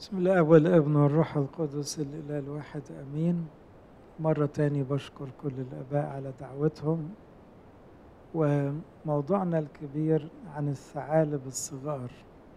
بسم الله والابن والروح القدس الإله الواحد أمين مرة تاني بشكر كل الآباء على دعوتهم وموضوعنا الكبير عن الثعالب الصغار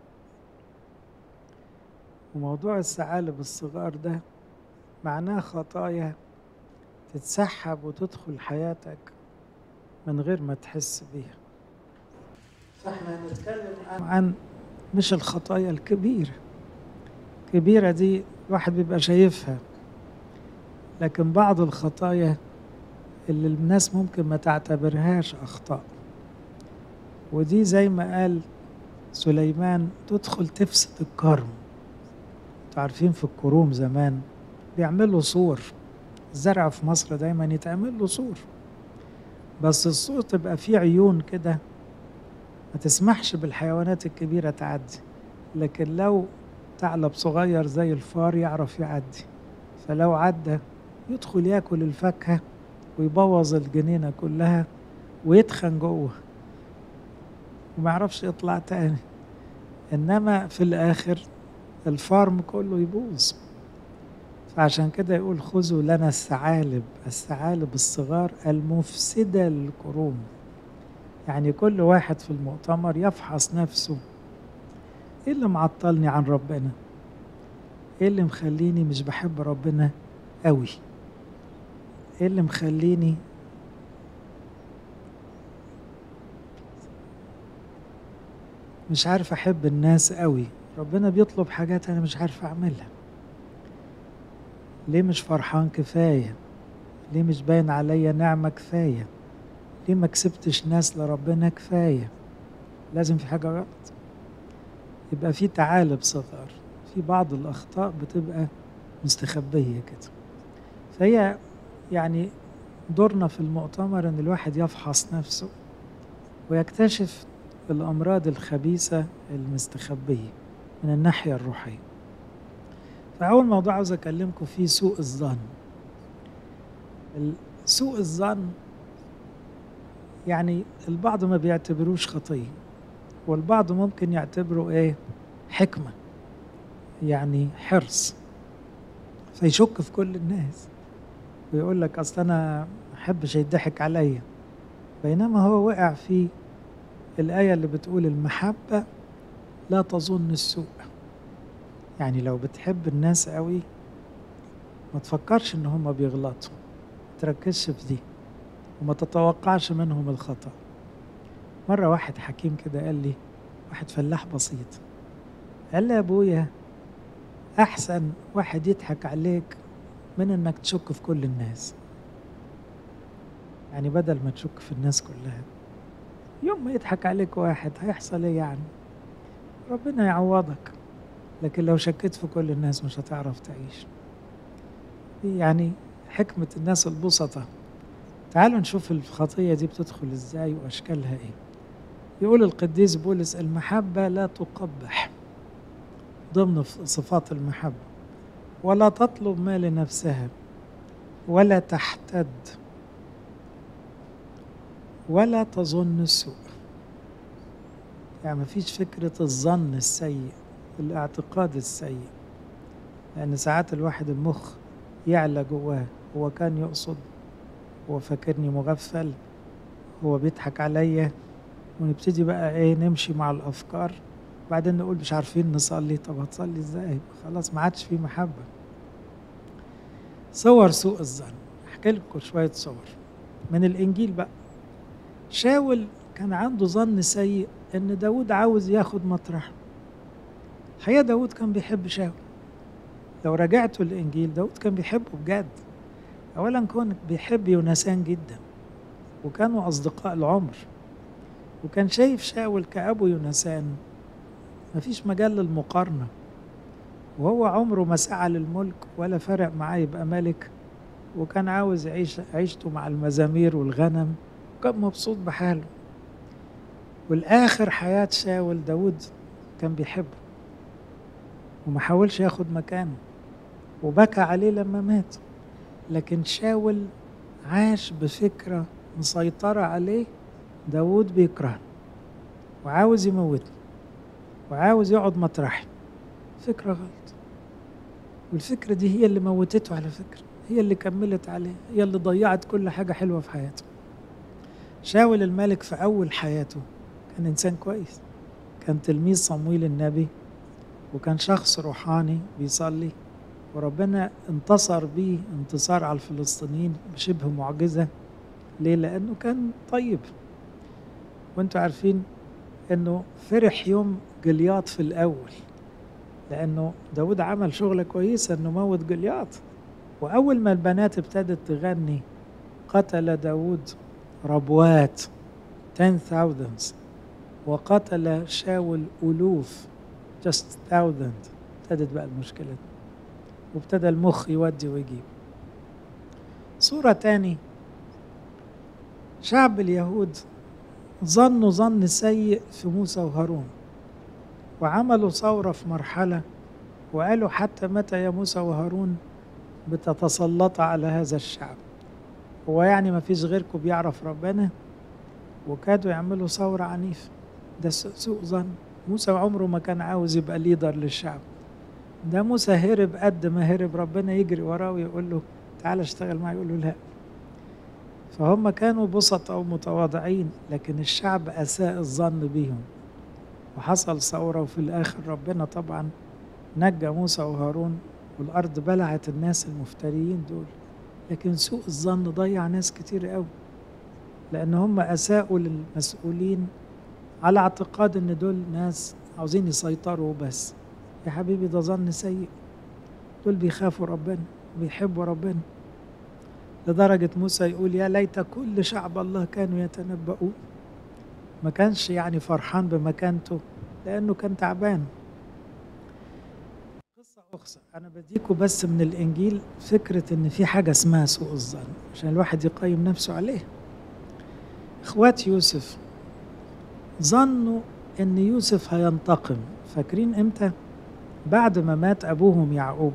وموضوع الثعالب الصغار ده معناه خطايا تتسحب وتدخل حياتك من غير ما تحس بيها فاحنا هنتكلم عن, عن مش الخطايا الكبيره كبيرة دي الواحد بيبقى شايفها لكن بعض الخطايا اللي الناس ممكن ما تعتبرهاش أخطاء ودي زي ما قال سليمان تدخل تفسد الكرم عارفين في الكروم زمان بيعملوا سور الزرع في مصر دايما يتعمل له سور بس السور تبقى فيه عيون كده ما تسمحش بالحيوانات الكبيرة تعدي لكن لو ثعلب صغير زي الفار يعرف يعدي فلو عدى يدخل ياكل الفاكهة ويبوظ الجنينة كلها ويتخن جوه وما يعرفش يطلع تاني إنما في الآخر الفارم كله يبوظ فعشان كده يقول خذوا لنا الثعالب الثعالب الصغار المفسدة للكروم يعني كل واحد في المؤتمر يفحص نفسه ايه اللي معطلني عن ربنا ايه اللي مخليني مش بحب ربنا قوي ايه اللي مخليني مش عارف احب الناس قوي ربنا بيطلب حاجات انا مش عارف اعملها ليه مش فرحان كفايه ليه مش باين عليا نعمه كفايه ليه ما كسبتش ناس لربنا كفايه لازم في حاجه غلط يبقى في تعالب صغار في بعض الأخطاء بتبقى مستخبية كده فهي يعني دورنا في المؤتمر أن الواحد يفحص نفسه ويكتشف الأمراض الخبيثة المستخبية من الناحية الروحية فأول موضوع عاوز أكلمكم فيه سوء الظن سوء الظن يعني البعض ما بيعتبروش خطيه والبعض ممكن يعتبره ايه حكمة يعني حرص فيشك في كل الناس ويقول لك اصل انا ما احبش يضحك عليا بينما هو وقع في الآية اللي بتقول المحبة لا تظن السوء يعني لو بتحب الناس قوي ما تفكرش ان هم بيغلطوا ما تركزش في دي وما تتوقعش منهم الخطأ مرة واحد حكيم كده قال لي واحد فلاح بسيط قال لي يا ابويا احسن واحد يضحك عليك من انك تشك في كل الناس يعني بدل ما تشك في الناس كلها يوم ما يضحك عليك واحد هيحصل ايه يعني ربنا يعوضك لكن لو شكيت في كل الناس مش هتعرف تعيش دي يعني حكمة الناس البسطة تعالوا نشوف الخطية دي بتدخل ازاي واشكالها ايه يقول القديس بولس المحبة لا تقبح ضمن صفات المحبة ولا تطلب ما لنفسها ولا تحتد ولا تظن السوء يعني مفيش فكرة الظن السيء الاعتقاد السيء لأن ساعات الواحد المخ يعلى جواه هو كان يقصد هو فاكرني مغفل هو بيضحك عليا ونبتدي بقى ايه نمشي مع الافكار بعدين نقول مش عارفين نصلي طب هتصلي ازاي خلاص ما عادش في محبه صور سوء الظن احكي لكم شويه صور من الانجيل بقى شاول كان عنده ظن سيء ان داود عاوز ياخد مطرحه الحقيقه داود كان بيحب شاول لو رجعتوا الانجيل داود كان بيحبه بجد اولا كان بيحب يونسان جدا وكانوا اصدقاء العمر وكان شايف شاول كأبو يونسان مفيش مجال للمقارنة وهو عمره ما سعى للملك ولا فرق معاه يبقى ملك وكان عاوز يعيش عيشته مع المزامير والغنم وكان مبسوط بحاله والآخر حياة شاول داود كان بيحبه وما حاولش ياخد مكانه وبكى عليه لما مات لكن شاول عاش بفكرة مسيطرة عليه داود بيكرهني وعاوز يموتني وعاوز يقعد مطرحي فكرة غلط والفكرة دي هي اللي موتته على فكرة هي اللي كملت عليه هي اللي ضيعت كل حاجة حلوة في حياته شاول الملك في أول حياته كان إنسان كويس كان تلميذ صمويل النبي وكان شخص روحاني بيصلي وربنا انتصر بيه انتصار على الفلسطينيين بشبه معجزة ليه؟ لأنه كان طيب وانتوا عارفين انه فرح يوم جلياط في الأول لأنه داود عمل شغلة كويسة انه موت جلياط وأول ما البنات ابتدت تغني قتل داود ربوات 10,000 وقتل شاول ألوف just thousand ابتدت بقى المشكلة دي وابتدى المخ يودي ويجيب صورة تاني شعب اليهود ظنوا ظن سيء في موسى وهارون وعملوا ثورة في مرحلة وقالوا حتى متى يا موسى وهارون بتتسلط على هذا الشعب هو يعني ما فيش غيركم بيعرف ربنا وكادوا يعملوا ثورة عنيفة ده سوء ظن موسى عمره ما كان عاوز يبقى ليدر للشعب ده موسى هرب قد ما هرب ربنا يجري وراه ويقول له تعالى اشتغل معي يقول له لا فهم كانوا بسط أو متواضعين لكن الشعب أساء الظن بيهم وحصل ثورة وفي الآخر ربنا طبعا نجى موسى وهارون والأرض بلعت الناس المفتريين دول لكن سوء الظن ضيع ناس كتير قوي لأن هم أساءوا للمسؤولين على اعتقاد إن دول ناس عاوزين يسيطروا بس يا حبيبي ده ظن سيء دول بيخافوا ربنا بيحبوا ربنا لدرجة موسى يقول يا ليت كل شعب الله كانوا يتنبؤون ما كانش يعني فرحان بمكانته لأنه كان تعبان قصة أخرى أنا بديكوا بس من الإنجيل فكرة إن في حاجة اسمها سوء الظن عشان الواحد يقيم نفسه عليه إخوات يوسف ظنوا إن يوسف هينتقم فاكرين إمتى؟ بعد ما مات أبوهم يعقوب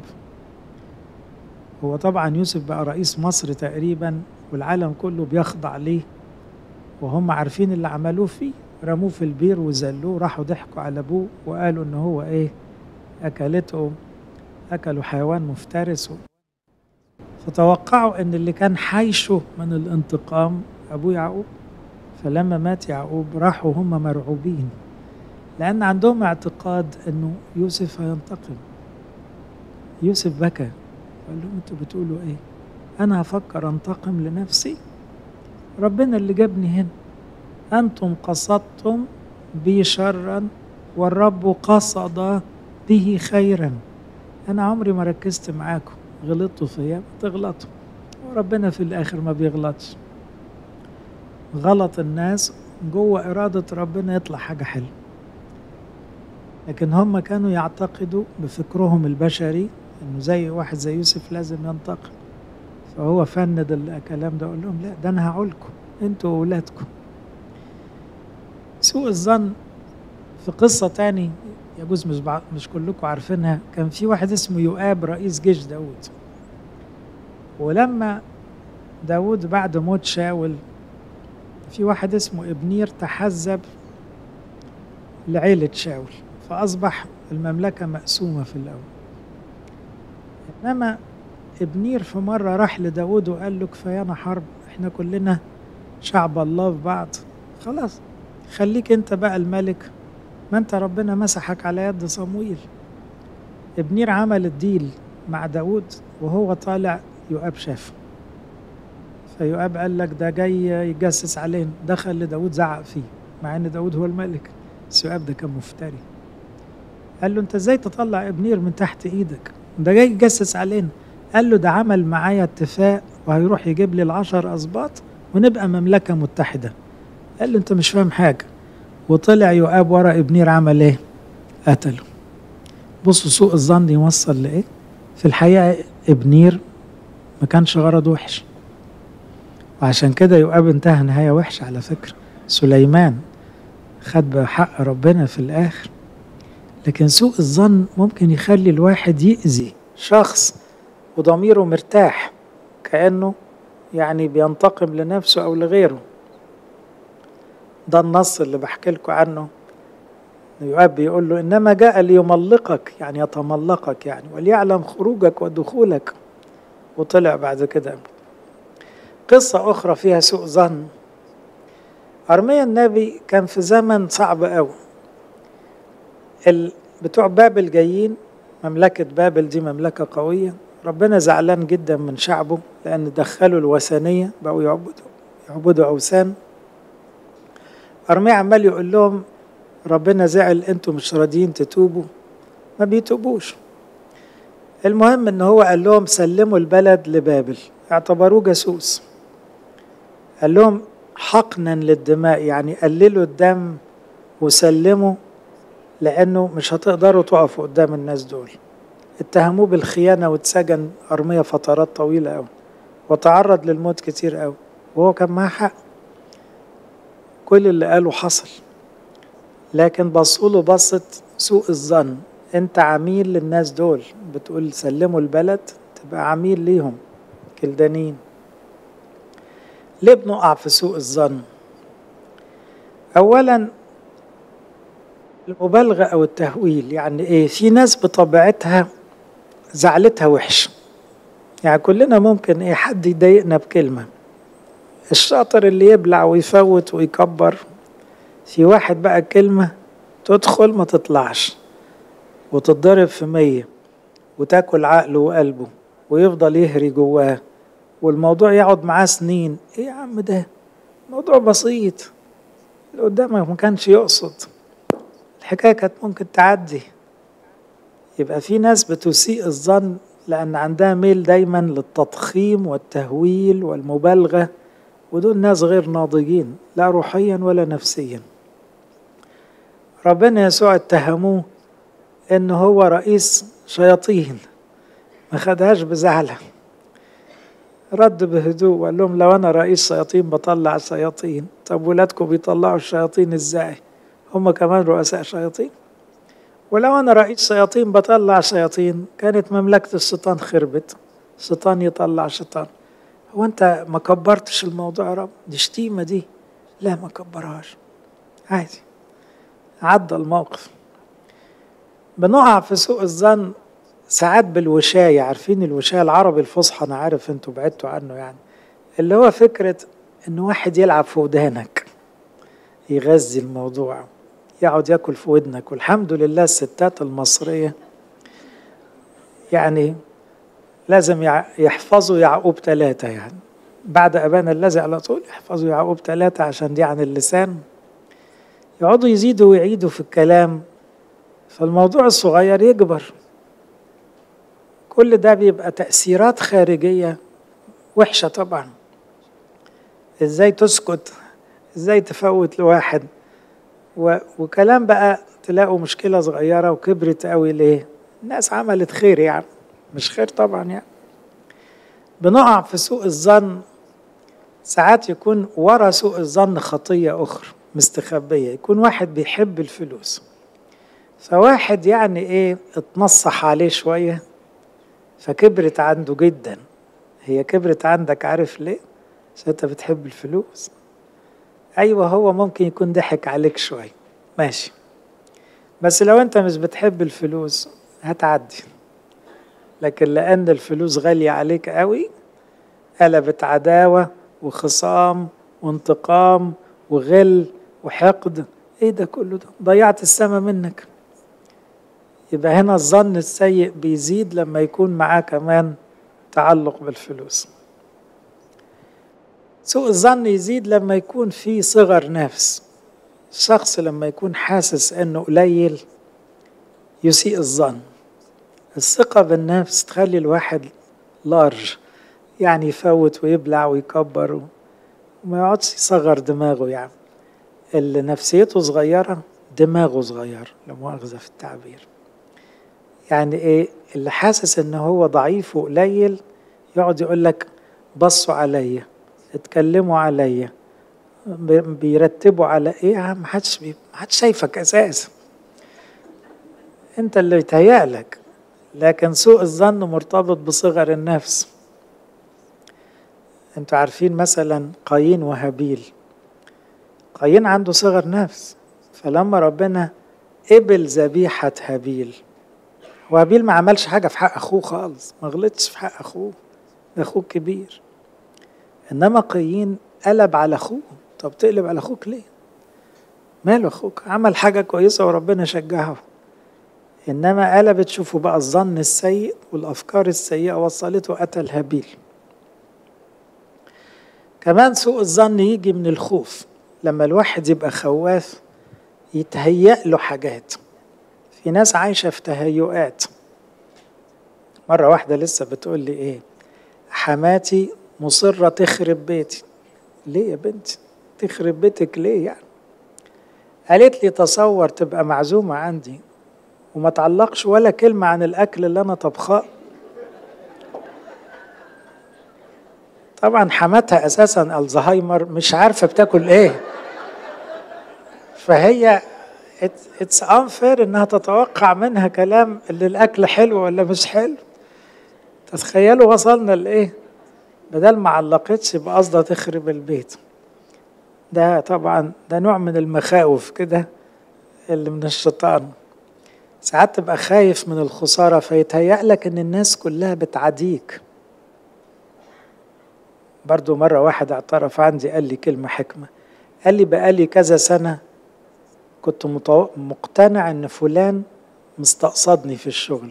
هو طبعا يوسف بقى رئيس مصر تقريبا والعالم كله بيخضع ليه وهم عارفين اللي عملوه فيه رموه في البير وزلوه راحوا ضحكوا على ابوه وقالوا ان هو ايه اكلته اكلوا حيوان مفترس فتوقعوا ان اللي كان حيشه من الانتقام ابوه يعقوب فلما مات يعقوب راحوا هم مرعوبين لان عندهم اعتقاد انه يوسف هينتقم يوسف بكى قال لهم انتوا بتقولوا ايه انا هفكر انتقم لنفسي ربنا اللي جابني هنا انتم قصدتم بي شرا والرب قصد به خيرا انا عمري ما ركزت معاكم غلطتوا فيا تغلطوا وربنا في الاخر ما بيغلطش غلط الناس جوه إرادة ربنا يطلع حاجة حلوة لكن هم كانوا يعتقدوا بفكرهم البشري انه زي واحد زي يوسف لازم ينتقم فهو فند الكلام ده اقول لهم لا ده انا هعولكم انتوا واولادكم سوء الظن في قصة تاني يجوز مش بع... مش كلكم عارفينها كان في واحد اسمه يؤاب رئيس جيش داود ولما داود بعد موت شاول في واحد اسمه ابنير تحزب لعيلة شاول فأصبح المملكة مقسومة في الأول إنما ابنير في مرة راح لداود وقال له كفايانا حرب احنا كلنا شعب الله في بعض خلاص خليك انت بقى الملك ما انت ربنا مسحك على يد صمويل ابنير عمل الديل مع داود وهو طالع يؤاب شافه فيؤاب قال لك ده جاي يتجسس علينا دخل لداود زعق فيه مع ان داود هو الملك بس يؤاب ده كان مفتري قال له انت ازاي تطلع ابنير من تحت ايدك ده جاي يتجسس علينا قال له ده عمل معايا اتفاق وهيروح يجيب لي العشر اسباط ونبقى مملكه متحده قال له انت مش فاهم حاجه وطلع يؤاب ورا ابنير عمل ايه قتله بصوا سوء الظن يوصل لايه في الحقيقه ابنير ما كانش غرض وحش وعشان كده يؤاب انتهى نهايه وحشه على فكره سليمان خد بحق ربنا في الاخر لكن سوء الظن ممكن يخلي الواحد يأذي شخص وضميره مرتاح كأنه يعني بينتقم لنفسه أو لغيره ده النص اللي بحكي لكم عنه يؤاب بيقول له إنما جاء ليملقك يعني يتملقك يعني وليعلم خروجك ودخولك وطلع بعد كده قصة أخرى فيها سوء ظن أرميا النبي كان في زمن صعب أوي بتوع بابل جايين مملكة بابل دي مملكة قوية ربنا زعلان جدا من شعبه لأن دخلوا الوثنية بقوا يعبدوا يعبدوا أوثان أرميا عمال يقول لهم ربنا زعل انتوا مش راضيين تتوبوا ما بيتوبوش المهم ان هو قال لهم سلموا البلد لبابل اعتبروه جاسوس قال لهم حقنا للدماء يعني قللوا الدم وسلموا لانه مش هتقدروا تقفوا قدام الناس دول اتهموه بالخيانة واتسجن أرمية فترات طويلة أوي وتعرض للموت كتير أوي وهو كان معاه حق كل اللي قاله حصل لكن بصوا له بصة سوء الظن انت عميل للناس دول بتقول سلموا البلد تبقى عميل ليهم كلدانين ليه بنقع في سوء الظن اولا المبالغة او التهويل يعني ايه في ناس بطبيعتها زعلتها وحش يعني كلنا ممكن ايه حد يضايقنا بكلمة الشاطر اللي يبلع ويفوت ويكبر في واحد بقى كلمة تدخل ما تطلعش وتتضرب في مية وتاكل عقله وقلبه ويفضل يهري جواه والموضوع يقعد معاه سنين ايه يا عم ده موضوع بسيط اللي قدامك ما كانش يقصد الحكاية كانت ممكن تعدي يبقى في ناس بتسيء الظن لأن عندها ميل دايما للتضخيم والتهويل والمبالغة ودول ناس غير ناضجين لا روحيا ولا نفسيا ربنا يسوع اتهموه ان هو رئيس شياطين ما خدهاش بزعلة رد بهدوء وقال لهم لو انا رئيس شياطين بطلع الشياطين طب ولادكم بيطلعوا الشياطين ازاي هم كمان رؤساء شياطين ولو انا رئيس شياطين بطلع شياطين كانت مملكة الشيطان خربت الشيطان يطلع شيطان هو انت ما كبرتش الموضوع يا رب دي شتيمة دي لا ما كبرهاش عادي عدى الموقف بنقع في سوء الظن ساعات بالوشاية عارفين الوشاية العربي الفصحى أنا عارف أنتوا بعدتوا عنه يعني اللي هو فكرة إن واحد يلعب في ودانك يغذي الموضوع يقعد ياكل في ودنك والحمد لله الستات المصرية يعني لازم يحفظوا يعقوب ثلاثة يعني بعد أبانا الذي على طول يحفظوا يعقوب ثلاثة عشان دي عن اللسان يقعدوا يزيدوا ويعيدوا في الكلام فالموضوع الصغير يكبر كل ده بيبقى تأثيرات خارجية وحشة طبعا ازاي تسكت ازاي تفوت لواحد و... وكلام بقى تلاقوا مشكلة صغيرة وكبرت قوي ليه الناس عملت خير يعني مش خير طبعا يعني بنقع في سوء الظن ساعات يكون ورا سوء الظن خطية أخرى مستخبية يكون واحد بيحب الفلوس فواحد يعني ايه اتنصح عليه شوية فكبرت عنده جدا هي كبرت عندك عارف ليه عشان انت بتحب الفلوس ايوه هو ممكن يكون ضحك عليك شوية ماشي بس لو انت مش بتحب الفلوس هتعدي لكن لان الفلوس غالية عليك قوي قلبت عداوة وخصام وانتقام وغل وحقد ايه ده كله ده ضيعت السما منك يبقى هنا الظن السيء بيزيد لما يكون معاه كمان تعلق بالفلوس سوء الظن يزيد لما يكون في صغر نفس الشخص لما يكون حاسس انه قليل يسيء الظن الثقة بالنفس تخلي الواحد لارج يعني يفوت ويبلع ويكبر وما يقعدش يصغر دماغه يعني اللي نفسيته صغيرة دماغه صغير لا مؤاخذة في التعبير يعني ايه اللي حاسس ان هو ضعيف وقليل يقعد يقول لك بصوا عليا اتكلموا عليا بيرتبوا على ايه يا عم محدش بي... محدش شايفك اساسا انت اللي يتهيألك لكن سوء الظن مرتبط بصغر النفس انتوا عارفين مثلا قايين وهابيل قايين عنده صغر نفس فلما ربنا قبل ذبيحة هابيل وهابيل ما عملش حاجة في حق أخوه خالص ما غلطش في حق أخوه ده أخوه كبير إنما قايين قلب على أخوه طب تقلب على أخوك ليه؟ ماله أخوك عمل حاجة كويسة وربنا شجعه إنما قلبت شوفوا بقى الظن السيء والأفكار السيئة وصلته قتل هابيل كمان سوء الظن يجي من الخوف لما الواحد يبقى خواف يتهيأ له حاجات في ناس عايشة في تهيؤات مرة واحدة لسه بتقول لي إيه حماتي مصرة تخرب بيتي ليه يا بنتي تخرب بيتك ليه يعني قالت لي تصور تبقى معزومة عندي وما تعلقش ولا كلمة عن الأكل اللي أنا طبخاه طبعا حماتها أساسا الزهايمر مش عارفة بتاكل إيه فهي اتس انفير انها تتوقع منها كلام اللي الاكل حلو ولا مش حلو تتخيلوا وصلنا لايه بدل ما علقتش بقصدها تخرب البيت ده طبعا ده نوع من المخاوف كده اللي من الشيطان ساعات تبقى خايف من الخسارة فيتهيأ لك ان الناس كلها بتعاديك برضو مرة واحد اعترف عندي قال لي كلمة حكمة قال لي بقالي كذا سنة كنت مقتنع ان فلان مستقصدني في الشغل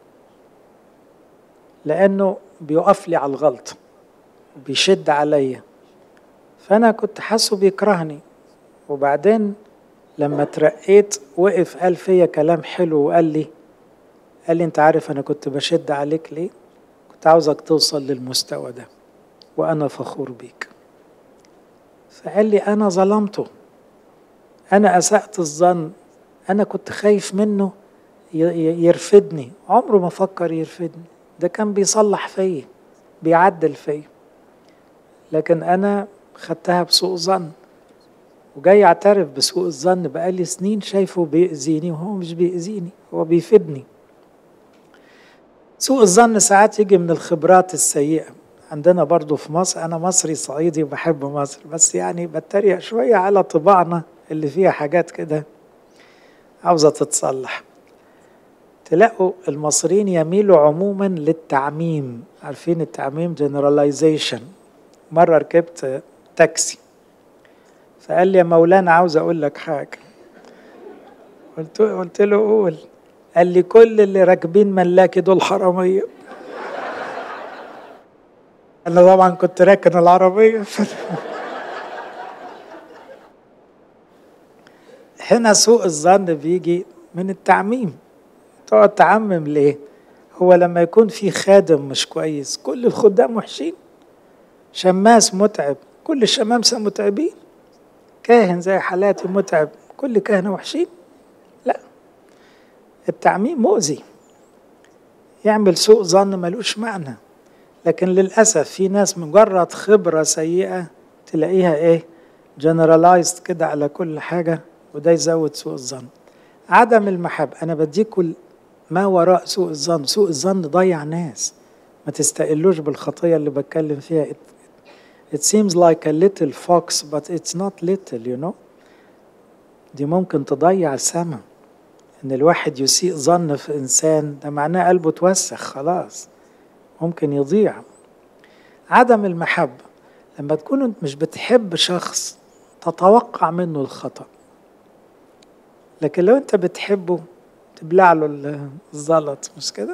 لانه بيقف لي على الغلط بيشد عليا فانا كنت حاسه بيكرهني وبعدين لما ترقيت وقف قال فيا كلام حلو وقال لي قال لي انت عارف انا كنت بشد عليك ليه كنت عاوزك توصل للمستوى ده وانا فخور بيك فقال لي انا ظلمته أنا أسأت الظن أنا كنت خايف منه يرفدني عمره ما فكر يرفدني ده كان بيصلح فيا بيعدل فيا لكن أنا خدتها بسوء ظن وجاي اعترف بسوء الظن بقالي سنين شايفه بيأذيني وهو مش بيأذيني هو بيفيدني سوء الظن ساعات يجي من الخبرات السيئة عندنا برضو في مصر أنا مصري صعيدي وبحب مصر بس يعني بتريق شوية على طباعنا اللي فيها حاجات كده عاوزة تتصلح تلاقوا المصريين يميلوا عموما للتعميم عارفين التعميم generalization مرة ركبت تاكسي فقال لي يا مولانا عاوز اقول لك حاجة قلت قلت له قول قال لي كل اللي راكبين ملاكي دول حرامية انا طبعا كنت راكن العربية هنا سوء الظن بيجي من التعميم تقعد تعمم ليه هو لما يكون في خادم مش كويس كل الخدام وحشين شماس متعب كل الشمامسة متعبين كاهن زي حالاتي متعب كل كهنة وحشين لا التعميم مؤذي يعمل سوء ظن ملوش معنى لكن للأسف في ناس مجرد خبرة سيئة تلاقيها ايه generalized كده على كل حاجة وده يزود سوء الظن عدم المحبة أنا بديكوا ما وراء سوء الظن سوء الظن ضيع ناس ما تستقلوش بالخطية اللي بتكلم فيها it, it seems like a little fox but it's not little you know دي ممكن تضيع السما ان الواحد يسيء ظن في انسان ده معناه قلبه توسخ خلاص ممكن يضيع عدم المحبة لما تكون انت مش بتحب شخص تتوقع منه الخطأ لكن لو انت بتحبه تبلع له الزلط مش كده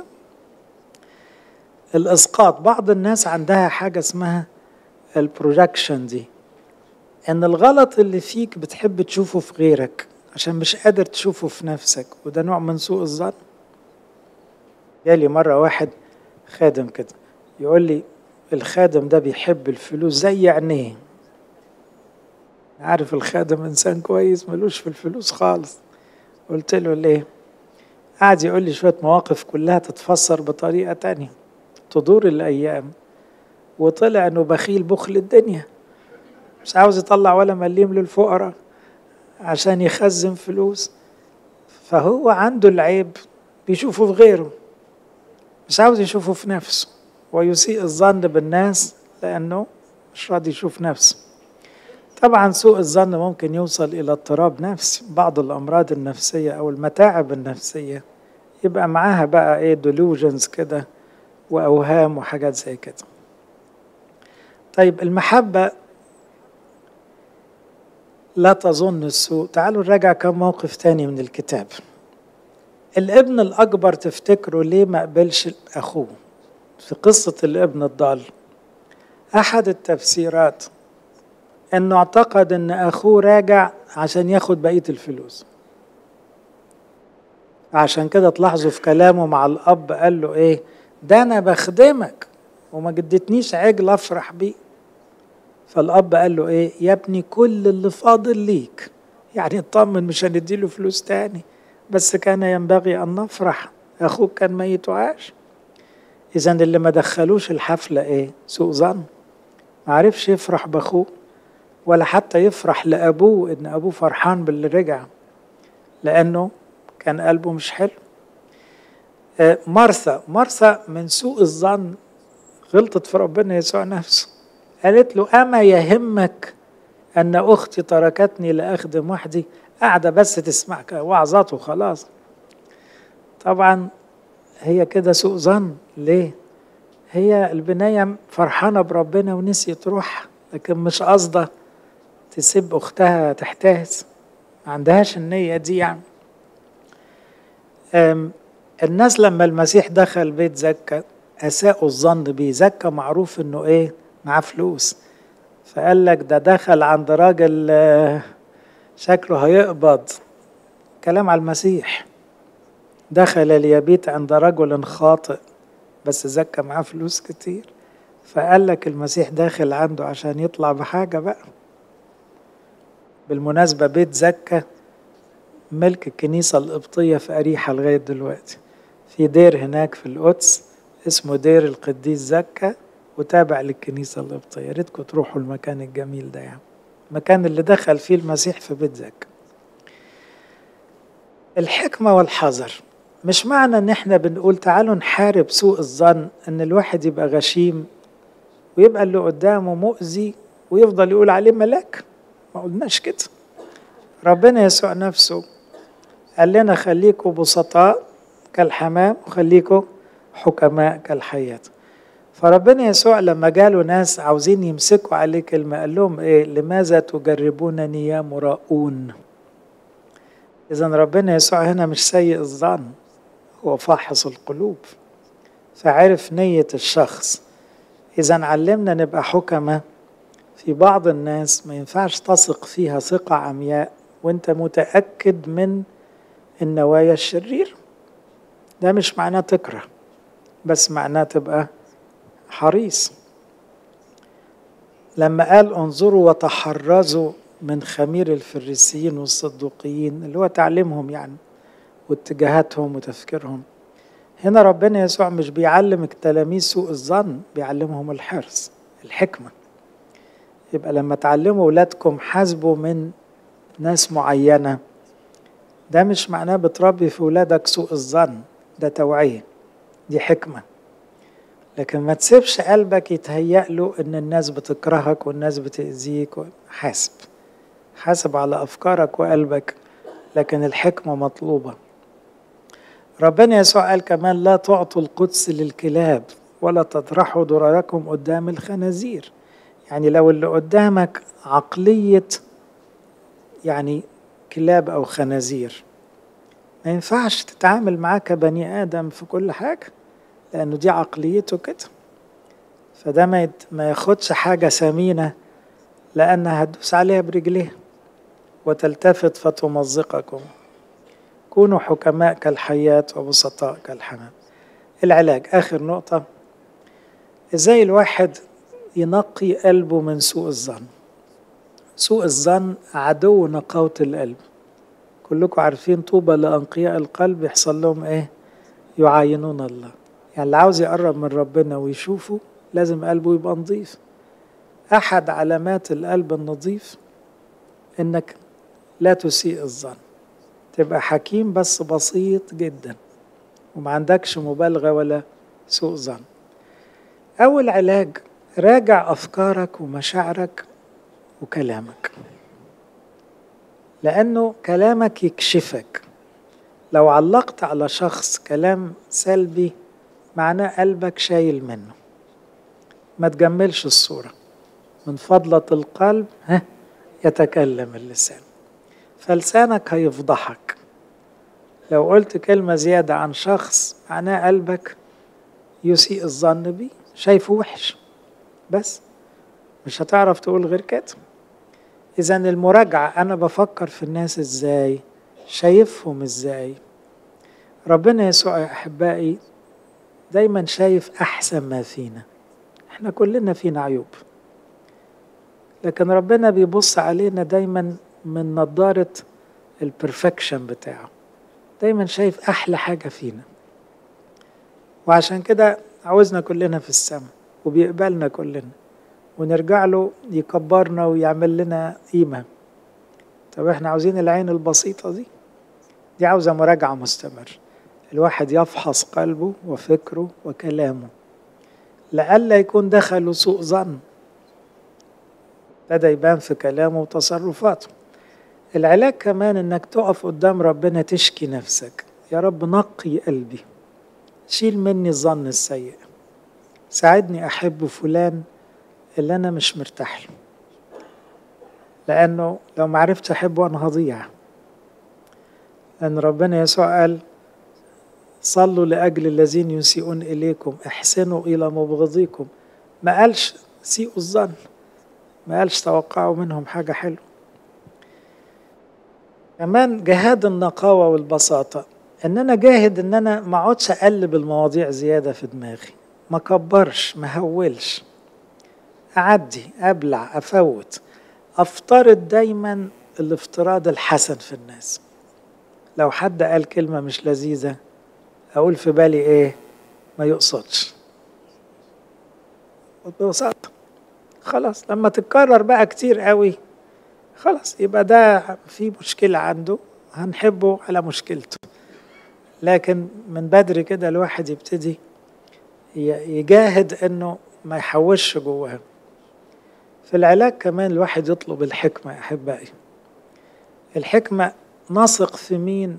الاسقاط بعض الناس عندها حاجه اسمها البروجكشن دي ان الغلط اللي فيك بتحب تشوفه في غيرك عشان مش قادر تشوفه في نفسك وده نوع من سوء الظن جالي مره واحد خادم كده يقول لي الخادم ده بيحب الفلوس زي عينيه عارف الخادم انسان كويس ملوش في الفلوس خالص قلت له ليه قعد يقول لي شوية مواقف كلها تتفسر بطريقة تانية تدور الأيام وطلع إنه بخيل بخل الدنيا مش عاوز يطلع ولا مليم للفقراء عشان يخزن فلوس فهو عنده العيب بيشوفه في غيره مش عاوز يشوفه في نفسه ويسيء الظن بالناس لأنه مش راضي يشوف نفسه طبعا سوء الظن ممكن يوصل إلى اضطراب نفسي بعض الأمراض النفسية أو المتاعب النفسية يبقى معاها بقى إيه delusions كده وأوهام وحاجات زي كده طيب المحبة لا تظن السوء تعالوا نراجع كم موقف تاني من الكتاب الابن الأكبر تفتكروا ليه ما قبلش أخوه في قصة الابن الضال أحد التفسيرات انه اعتقد ان اخوه راجع عشان ياخد بقيه الفلوس عشان كده تلاحظوا في كلامه مع الاب قال له ايه ده انا بخدمك وما جدتنيش عجل افرح بيه فالاب قال له ايه يا ابني كل اللي فاضل ليك يعني اطمن مش هنديله فلوس تاني بس كان ينبغي ان نفرح اخوك كان ميت وعاش اذا اللي ما دخلوش الحفله ايه سوء ظن معرفش يفرح باخوه ولا حتى يفرح لأبوه إن أبوه فرحان باللي رجع لأنه كان قلبه مش حلو مرثا مرثا من سوء الظن غلطت في ربنا يسوع نفسه قالت له أما يهمك أن أختي تركتني لأخدم وحدي قاعدة بس تسمع وعظات وخلاص طبعا هي كده سوء ظن ليه هي البناية فرحانة بربنا ونسيت روحها لكن مش قصده تسيب اختها تحتاس ما عندهاش النية دي يعني الناس لما المسيح دخل بيت زكا أساءوا الظن بيه زكا معروف انه ايه معاه فلوس فقال لك ده دخل عند راجل شكله هيقبض كلام على المسيح دخل ليبيت عند رجل خاطئ بس زكا معاه فلوس كتير فقال لك المسيح داخل عنده عشان يطلع بحاجة بقى بالمناسبة بيت زكا ملك الكنيسة القبطية في أريحة لغاية دلوقتي في دير هناك في القدس اسمه دير القديس زكا وتابع للكنيسة القبطية يا ريتكم تروحوا المكان الجميل ده يعني المكان اللي دخل فيه المسيح في بيت زكا الحكمة والحذر مش معنى ان احنا بنقول تعالوا نحارب سوء الظن ان الواحد يبقى غشيم ويبقى اللي قدامه مؤذي ويفضل يقول عليه ملاك ما قلناش كده ربنا يسوع نفسه قال لنا خليكوا بسطاء كالحمام وخليكوا حكماء كالحياة فربنا يسوع لما جاله ناس عاوزين يمسكوا عليه كلمة قال لهم ايه لماذا تجربونني يا مراؤون إذا ربنا يسوع هنا مش سيء الظن هو فاحص القلوب فعرف نية الشخص إذا علمنا نبقى حكمة في بعض الناس ما ينفعش تثق فيها ثقة عمياء وانت متأكد من النوايا الشرير ده مش معناه تكره بس معناه تبقى حريص لما قال انظروا وتحرزوا من خمير الفريسيين والصدوقيين اللي هو تعليمهم يعني واتجاهاتهم وتفكيرهم هنا ربنا يسوع مش بيعلم التلاميذ سوء الظن بيعلمهم الحرص الحكمة يبقى لما تعلموا أولادكم حاسبوا من ناس معينة ده مش معناه بتربي في أولادك سوء الظن ده توعية دي حكمة لكن ما تسيبش قلبك يتهيأ له إن الناس بتكرهك والناس بتأذيك حاسب حاسب على أفكارك وقلبك لكن الحكمة مطلوبة ربنا يسوع قال كمان لا تعطوا القدس للكلاب ولا تطرحوا ضرركم قدام الخنازير يعني لو اللي قدامك عقلية يعني كلاب أو خنازير ما ينفعش تتعامل معاه كبني آدم في كل حاجة لأنه دي عقليته كده فده ما ما ياخدش حاجة ثمينة لأنها هتدوس عليها برجليها وتلتفت فتمزقكم كونوا حكماء كالحياة وبسطاء كالحمام العلاج آخر نقطة إزاي الواحد ينقي قلبه من سوء الظن سوء الظن عدو نقاوة القلب كلكم عارفين طوبى لأنقياء القلب يحصل لهم إيه يعاينون الله يعني اللي عاوز يقرب من ربنا ويشوفه لازم قلبه يبقى نظيف أحد علامات القلب النظيف إنك لا تسيء الظن تبقى حكيم بس بسيط جدا وما عندكش مبالغة ولا سوء ظن أول علاج راجع أفكارك ومشاعرك وكلامك لأنه كلامك يكشفك لو علقت على شخص كلام سلبي معناه قلبك شايل منه ما تجملش الصورة من فضلة القلب ها يتكلم اللسان فلسانك هيفضحك لو قلت كلمة زيادة عن شخص معناه قلبك يسيء الظن بيه شايفه وحش بس مش هتعرف تقول غير كده إذا المراجعة أنا بفكر في الناس إزاي شايفهم إزاي ربنا يسوع يا أحبائي دايما شايف أحسن ما فينا احنا كلنا فينا عيوب لكن ربنا بيبص علينا دايما من نظارة البرفكشن بتاعه دايما شايف أحلى حاجة فينا وعشان كده عاوزنا كلنا في السماء وبيقبلنا كلنا ونرجع له يكبرنا ويعمل لنا قيمة طب احنا عاوزين العين البسيطة دي دي عاوزة مراجعة مستمر الواحد يفحص قلبه وفكره وكلامه لئلا يكون دخله سوء ظن ابتدى يبان في كلامه وتصرفاته العلاج كمان انك تقف قدام ربنا تشكي نفسك يا رب نقي قلبي شيل مني الظن السيء ساعدني احب فلان اللي انا مش مرتاح له لانه لو ما عرفتش احبه انا هضيع لان ربنا يسوع قال صلوا لاجل الذين يسيئون اليكم احسنوا الى مبغضيكم ما قالش سيئوا الظن ما قالش توقعوا منهم حاجه حلوه كمان جهاد النقاوه والبساطه ان انا جاهد ان انا ما اقعدش اقلب المواضيع زياده في دماغي ما كبرش ما هولش اعدي ابلع افوت افترض دايما الافتراض الحسن في الناس لو حد قال كلمه مش لذيذه اقول في بالي ايه ما يقصدش ببساطه خلاص لما تتكرر بقى كتير قوي خلاص يبقى ده في مشكله عنده هنحبه على مشكلته لكن من بدري كده الواحد يبتدي يجاهد انه ما يحوش جواه في العلاج كمان الواحد يطلب الحكمة يا أحبائي الحكمة نثق في مين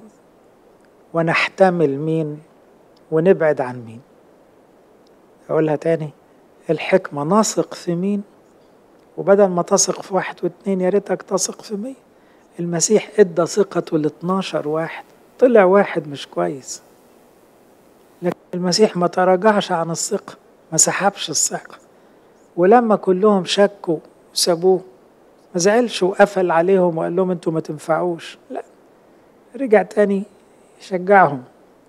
ونحتمل مين ونبعد عن مين أقولها تاني الحكمة نثق في مين وبدل ما تثق في واحد واتنين يا ريتك تثق في مية المسيح ادى ثقته ل 12 واحد طلع واحد مش كويس لكن المسيح ما تراجعش عن الثقة ما سحبش الثقة ولما كلهم شكوا وسابوه ما زعلش وقفل عليهم وقال لهم انتوا ما تنفعوش لا رجع تاني يشجعهم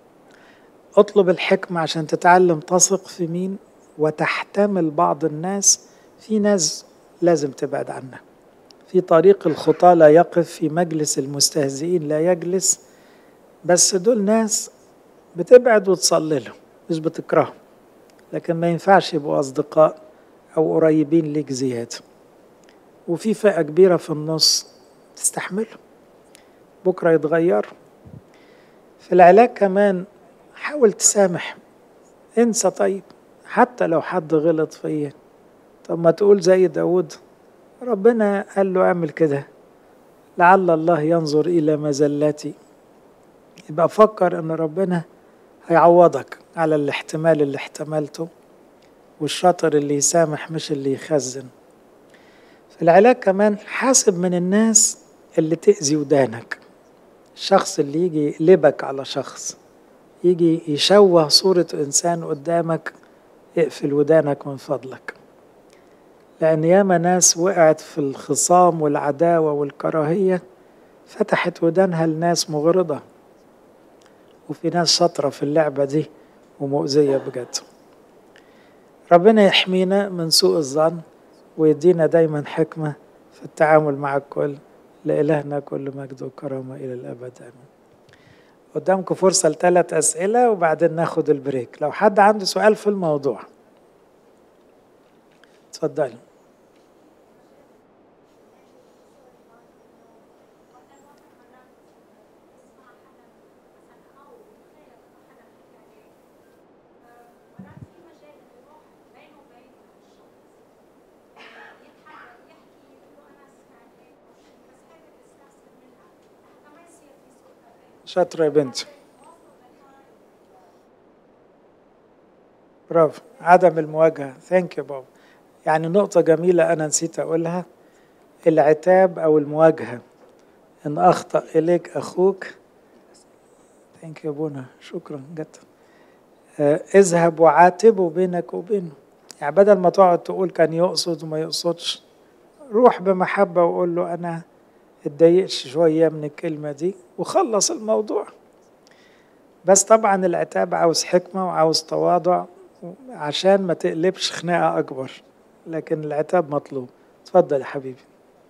اطلب الحكمة عشان تتعلم تثق في مين وتحتمل بعض الناس في ناس لازم تبعد عنها في طريق الخطاة لا يقف في مجلس المستهزئين لا يجلس بس دول ناس بتبعد وتصلي لهم مش بتكرههم لكن ما ينفعش يبقوا أصدقاء أو قريبين ليك زيادة وفي فئة كبيرة في النص تستحملهم بكرة يتغيروا في العلاج كمان حاول تسامح انسى طيب حتى لو حد غلط فيا طب ما تقول زي داود ربنا قال له اعمل كده لعل الله ينظر إلى مزلتي يبقى فكر ان ربنا هيعوضك على الاحتمال اللي احتملته والشاطر اللي يسامح مش اللي يخزن في العلاج كمان حاسب من الناس اللي تأذي ودانك الشخص اللي يجي يقلبك على شخص يجي يشوه صورة إنسان قدامك اقفل ودانك من فضلك لأن ياما ناس وقعت في الخصام والعداوة والكراهية فتحت ودانها لناس مغرضة وفي ناس شاطرة في اللعبة دي ومؤذية بجد ربنا يحمينا من سوء الظن ويدينا دايما حكمة في التعامل مع الكل لإلهنا كل مجد وكرامة إلى الأبد آمين قدامكم فرصة لثلاث أسئلة وبعدين ناخد البريك لو حد عنده سؤال في الموضوع اتفضلي شاطرة يا بنتي برافو عدم المواجهة ثانك يو بابا يعني نقطة جميلة أنا نسيت أقولها العتاب أو المواجهة إن أخطأ إليك أخوك ثانك يو بونا شكرا جدا آه اذهب وعاتبه بينك وبينه يعني بدل ما تقعد تقول كان يقصد وما يقصدش روح بمحبة وقول له أنا اتضايقش شوية من الكلمة دي وخلص الموضوع بس طبعا العتاب عاوز حكمة وعاوز تواضع عشان ما تقلبش خناقة أكبر لكن العتاب مطلوب اتفضل يا حبيبي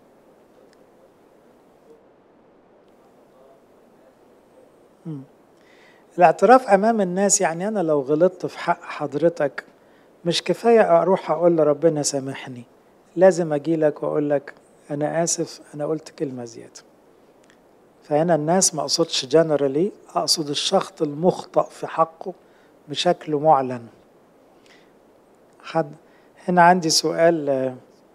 مم. الاعتراف أمام الناس يعني أنا لو غلطت في حق حضرتك مش كفاية أروح أقول لربنا سامحني لازم أجي لك وأقول لك أنا آسف أنا قلت كلمة زيادة فهنا الناس ما أقصدش جنرالي أقصد الشخص المخطئ في حقه بشكل معلن حد هنا عندي سؤال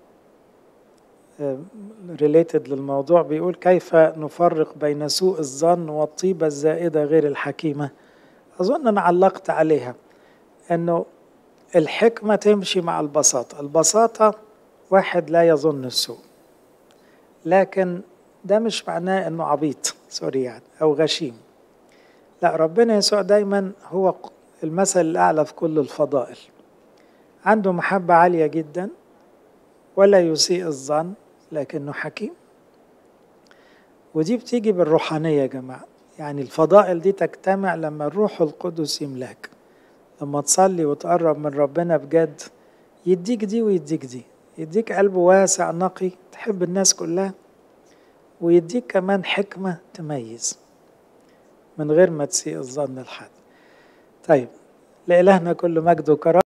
ريليتد للموضوع بيقول كيف نفرق بين سوء الظن والطيبة الزائدة غير الحكيمة أظن أنا علقت عليها أنه الحكمة تمشي مع البساطة البساطة واحد لا يظن السوء لكن ده مش معناه أنه عبيط سوري يعني أو غشيم لا ربنا يسوع دايما هو المثل الأعلى في كل الفضائل عنده محبة عالية جدا ولا يسيء الظن لكنه حكيم ودي بتيجي بالروحانية يا جماعة يعني الفضائل دي تجتمع لما الروح القدس يملاك لما تصلي وتقرب من ربنا بجد يديك دي ويديك دي يديك قلب واسع نقي تحب الناس كلها ويديك كمان حكمة تميز من غير ما تسيء الظن لحد طيب لإلهنا كل مجد وكرامة